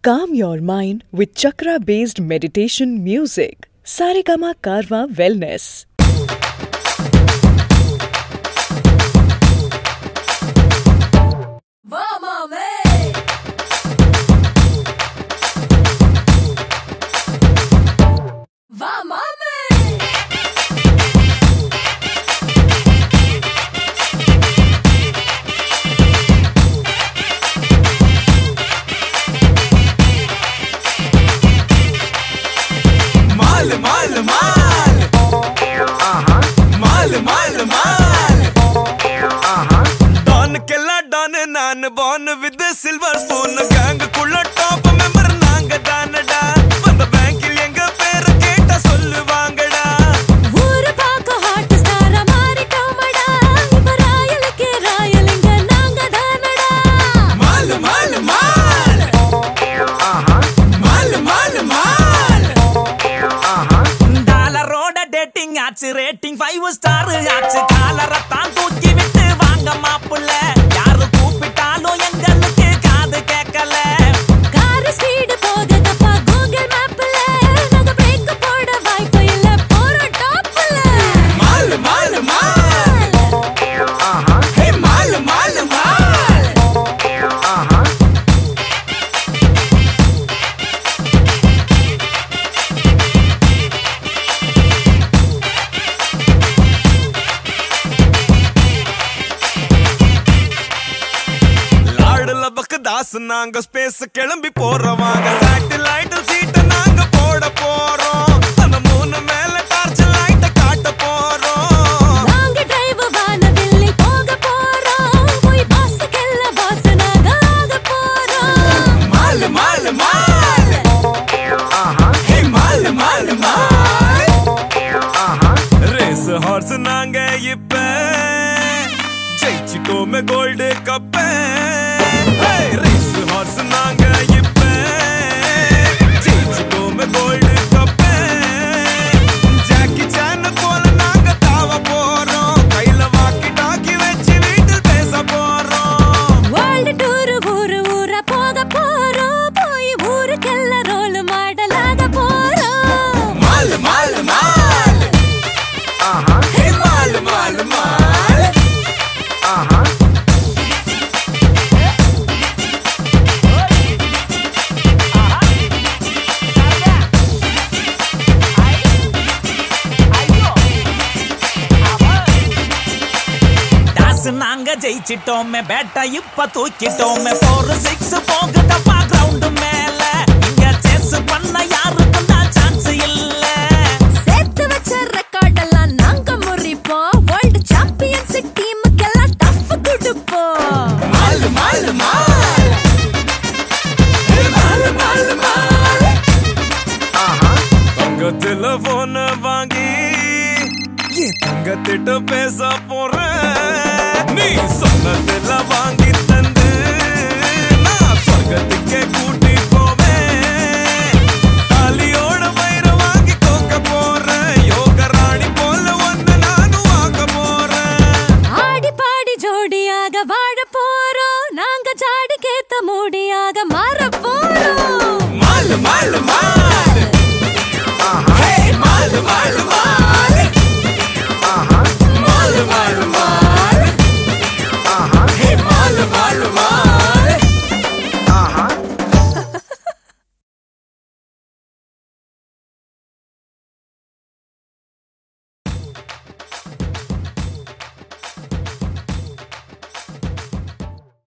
Calm your mind with chakra based meditation music. Saregama Karwa Wellness. ¡Vámonos! ¡Vámonos! माल माल माल माल माल माल डॉन केला डॉन नान बॉन विद சில்வர் ஸ்பூன் கேங்குக்குள்ள டாப் மெம்பர் நாங்க தானடா வந்த பேங்கில் எங்க பேரை கேட்டா சொல்லுவாங்கடா ஊரு பார்க்க hot star ஆ மாறிட்டோமடா. இப்ப ராயலுக்கு ராயலுங்க நாங்க தானடா. மால் மால் மால் மால் மால் மால் டாலரோட டேட்டிங் ஆச்சு ரேட்டிங் ஃபைவ் ஸ்டார் ஆச்சு காலரை தான் தூக்கி விட்டு வாங்க மாப்புள்ள யாரு கூப்பிட்டாலும் எங்களுக்கு காது கேட்கல காரு speed போகுதப்பா Google mapல. நாங்க break போட வாய்ப்பு இல்ல. போறோம் topல. மால் மால் மால் ஹே மால் மால் மால் லாடுல பக்கு தாஸ் நாங்க ஸ்பேஸ் கிளம்பி போறவாங்க சேட்டலைட் சீட் நாங்க போட போறோம் அந்த மூணு மேல டார்ச் லைட்ட காட்ட போறோம் நாங்க drive வானவில்லி போக போறோம். போய் boss க்கெல்ல boss நாங்க ஆக போறோம். மால் மால் மால் ஹே மால் மால் மால் ரேஸ் ஹார்ஸ் நாங்க இப்ப ஜெயிச்சிட்டோமே கோல்டு கப்ப ரேஸ் ஹார்ஸ் நாங்க இப்ப ஜெயிச்சிட்டோமே கோல்டு கப்ப ஜாக்கி சான் போல நாங்க தாவ போறோம் கையில வாக்கி டாக்கி வச்சு வீட்டில் பேச போறோம் World tour ஊரு ஊரா போக போறோம். போய் ஊருக்கெல்லாம் roll model ஆக போறோம். மால் மால் மால் ஹே மால் மால் மால் டாஸ் நாங்க ஜெயிச்சிட்டோமே பேட்டை இப்ப தூக்கிட்டோமே போர் சிக்ஸ் போகுதப்பா கிரவுண்ட் மேல இங்க சேஸ் பண்ண யாருக்கும் தான் சான்ஸ் இல்ல சேர்த்து வச்ச record எல்லாம் நாங்க முறிப்போம். World championship டீமுக்கெல்லாம் tough கொடுப்போம். மால் மால் மால் ஹே மால் மால் மால் தங்கத்துல போன வாங்கி என் தங்கத்திட்ட பேச போறேன் நீ சொன்னதுல வாங்கி தந்து நான் சொர்க்கத்துக்கே கூட